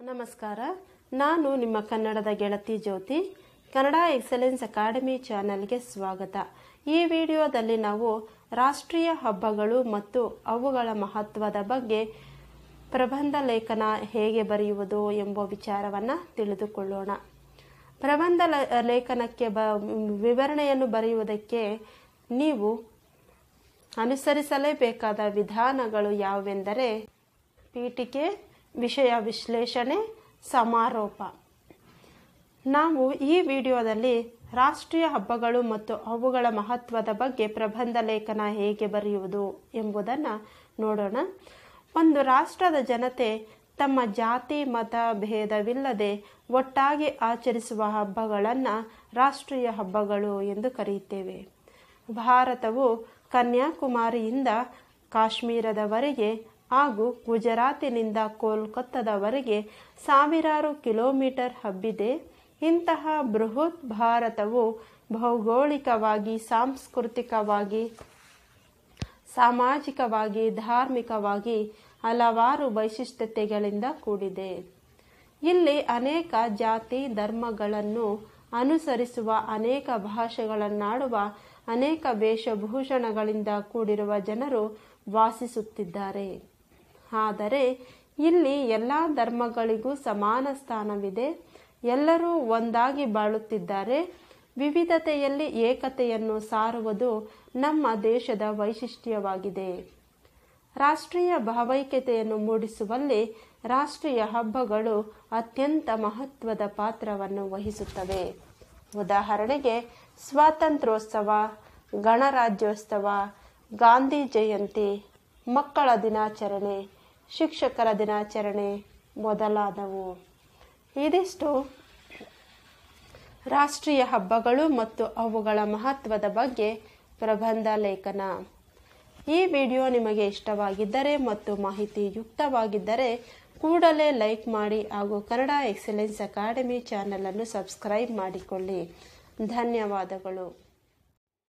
ನಮಸ್ಕಾರ ನಾನು ನಿಮ್ಮ ಕನ್ನಡದ ಗೆಳತಿ ಜ್ಯೋತಿ ಕನ್ನಡ ಎಕ್ಸಲೆನ್ಸ್ ಅಕಾಡೆಮಿ ಚಾನೆಲ್ಗೆ ಸ್ವಾಗತ ಈ ವಿಡಿಯೋದಲ್ಲಿ ನಾವು ರಾಷ್ಟ್ರೀಯ ಹಬ್ಬಗಳು ಮತ್ತು ಅವುಗಳ ಮಹತ್ವದ ಬಗ್ಗೆ ಪ್ರಬಂಧ ಲೇಖನ ಹೇಗೆ ಬರೆಯುವುದು ಎಂಬ ವಿಚಾರವನ್ನು ತಿಳಿದುಕೊಳ್ಳೋಣ ಪ್ರಬಂಧ ಲ- ಲೇಖನಕ್ಕೆ ಬ ವಿವರಣೆಯನ್ನು ಬರೆಯುವುದಕ್ಕೆ ನೀವು ಅನುಸರಿಸಲೇಬೇಕಾದ ವಿಧಾನಗಳು ಯಾವುವೆಂದರೆ ಪೀಠಿಕೆ ವಿಷಯ ವಿಶ್ಲೇಷಣೆ ಸಮಾರೋಪ ನಾವು ಈ ವಿಡಿಯೋದಲ್ಲಿ ರಾಷ್ಟ್ರೀಯ ಹಬ್ಬಗಳು ಮತ್ತು ಅವುಗಳ ಮಹತ್ವದ ಬಗ್ಗೆ ಪ್ರಬಂಧ ಲೇಖನ ಹೇಗೆ ಬರೆಯುವುದು ಎಂಬುದನ್ನು ನೋಡೋಣ ಒಂದು ರಾಷ್ಟ್ರದ ಜನತೆ ತಮ್ಮ ಜಾತಿ ಮತ ಭೇದವಿಲ್ಲದೆ ಒಟ್ಟಾಗಿ ಆಚರಿಸುವ ಹಬ್ಬಗಳನ್ನು ರಾಷ್ಟ್ರೀಯ ಹಬ್ಬಗಳು ಎಂದು ಕರೆಯುತ್ತೇವೆ ಭಾರತವು ಕನ್ಯಾಕುಮಾರಿಯಿಂದ ಕಾಶ್ಮೀರದವರೆಗೆ ಹಾಗೂ ಗುಜರಾತಿನಿಂದ ಕೋಲ್ಕತ್ತಾದವರೆಗೆ ಸಾವಿರಾರು ಕಿಲೋಮೀಟರ್ ಹಬ್ಬಿದೆ ಇಂತಹ ಬೃಹತ್ ಭಾರತವು ಭೌಗೋಳಿಕವಾಗಿ ಸಾಂಸ್ಕೃತಿಕವಾಗಿ ಸಾಮಾಜಿಕವಾಗಿ ಧಾರ್ಮಿಕವಾಗಿ ಹಲವಾರು ವೈಶಿಷ್ಟ್ಯತೆಗಳಿಂದ ಕೂಡಿದೆ ಇಲ್ಲಿ ಅನೇಕ ಜಾತಿ ಧರ್ಮಗಳನ್ನು ಅನುಸರಿಸುವ ಅನೇಕ ಭಾಷೆಗಳನ್ನಾಡುವ ಅನೇಕ ವೇಷಭೂಷಣಗಳಿಂದ ಕೂಡಿರುವ ಜನರು ವಾಸಿಸುತ್ತಿದ್ದಾರೆ ಆದರೆ ಇಲ್ಲಿ ಎಲ್ಲ ಧರ್ಮಗಳಿಗೂ ಸಮಾನ ಸ್ಥಾನವಿದೆ ಎಲ್ಲರೂ ಒಂದಾಗಿ ಬಾಳುತ್ತಿದ್ದಾರೆ ವಿವಿಧತೆಯಲ್ಲಿ ಏಕತೆಯನ್ನು ಸಾರುವುದು ನಮ್ಮ ದೇಶದ ವೈಶಿಷ್ಟ್ಯವಾಗಿದೆ ರಾಷ್ಟ್ರೀಯ ಭಾವೈಕ್ಯತೆಯನ್ನು ಮೂಡಿಸುವಲ್ಲಿ ರಾಷ್ಟ್ರೀಯ ಹಬ್ಬಗಳು ಅತ್ಯಂತ ಮಹತ್ವದ ಪಾತ್ರವನ್ನು ವಹಿಸುತ್ತವೆ ಉದಾಹರಣೆಗೆ ಸ್ವಾತಂತ್ರ್ಯೋತ್ಸವ ಗಣರಾಜ್ಯೋತ್ಸವ ಗಾಂಧಿ ಜಯಂತಿ ಮಕ್ಕಳ ದಿನಾಚರಣೆ ಶಿಕ್ಷಕರ ದಿನಾಚರಣೆ ಮೊದಲಾದವು ಇದಿಷ್ಟು ರಾಷ್ಟ್ರೀಯ ಹಬ್ಬಗಳು ಮತ್ತು ಅವುಗಳ ಮಹತ್ವದ ಬಗ್ಗೆ ಪ್ರಬಂಧ ಲೇಖನ ಈ ವಿಡಿಯೋ ನಿಮಗೆ ಇಷ್ಟವಾಗಿದ್ದರೆ ಮತ್ತು ಮಾಹಿತಿ ಯುಕ್ತವಾಗಿದ್ದರೆ ಕೂಡಲೇ ಲೈಕ್ ಮಾಡಿ ಹಾಗೂ ಕನ್ನಡ ಎಕ್ಸಲೆನ್ಸ್ ಅಕಾಡೆಮಿ ಚಾನಲನ್ನು ಸಬ್ಸ್ಕ್ರೈಬ್ ಮಾಡಿಕೊಳ್ಳಿ ಧನ್ಯವಾದಗಳು